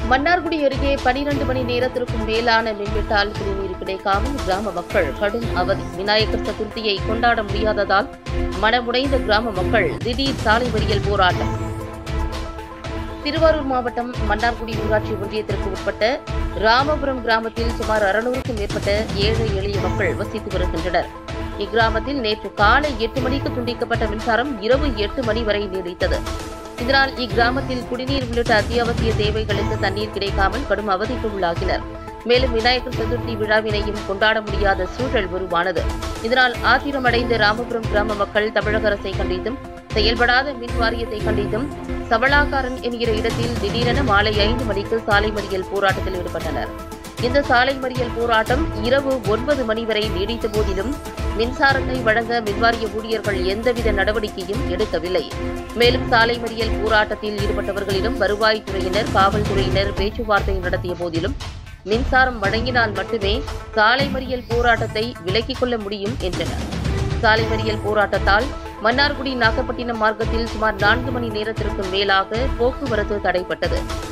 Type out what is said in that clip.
மன்னார்குடி அருகே பனிரண்டு மணி நேரத்திற்கும் மேலான மின்வெட்டால் குடிநீர் கிடைக்காமல் கிராம மக்கள் கடும் அவதி விநாயகர் சதுர்த்தியை கொண்டாட முடியாததால் மனமுடைந்த கிராம மக்கள் திடீர் சாலை மறியல் போராட்டம் திருவாரூர் மாவட்டம் மன்னார்குடி ஊராட்சி ஒன்றியத்திற்கு உட்பட்ட ராமபுரம் கிராமத்தில் சுமார் அறுநூறுக்கும் மேற்பட்ட ஏழை எளிய மக்கள் வசித்து வருகின்றனர் இக்கிராமத்தில் நேற்று காலை எட்டு மணிக்கு துண்டிக்கப்பட்ட மின்சாரம் இரவு எட்டு மணி வரை நீடித்தது இதனால் இக்கிராமத்தில் குடிநீர் உள்ளிட்ட அத்தியாவசிய தேவைகளுக்கு தண்ணீர் கிடைக்காமல் கடும் அவதிக்கு உள்ளாகினர் மேலும் விநாயகர் சதுர்த்தி விழாவினையும் கொண்டாட முடியாத சூழல் உருவானது இதனால் ஆத்திரமடைந்த ராமபுரம் கிராம மக்கள் தமிழக அரசை கண்டித்தும் செயல்படாத மின் வாரியத்தை கண்டித்தும் சவளாக்காரன் என்கிற இடத்தில் திடீரென மாலை ஐந்து மணிக்கு சாலை மறியல் போராட்டத்தில் ஈடுபட்டனர் இந்த சாலை மறியல் போராட்டம் இரவு ஒன்பது மணி வரை நீடித்த போதிலும் மின்சாரத்தை வழங்க மின்வாரிய ஊழியர்கள் எந்தவித நடவடிக்கையும் எடுக்கவில்லை மேலும் சாலை மறியல் போராட்டத்தில் ஈடுபட்டவர்களிடம் வருவாய்த்துறையினர் காவல்துறையினர் பேச்சுவார்த்தை நடத்திய போதிலும் மின்சாரம் வழங்கினால் மட்டுமே சாலை மறியல் போராட்டத்தை விலக்கிக் கொள்ள முடியும் என்றனர் சாலை மறியல் போராட்டத்தால் மன்னார்குடி நாகப்பட்டினம் மார்க்கத்தில் சுமார் நான்கு மணி நேரத்திற்கு மேலாக போக்குவரத்து தடைப்பட்டது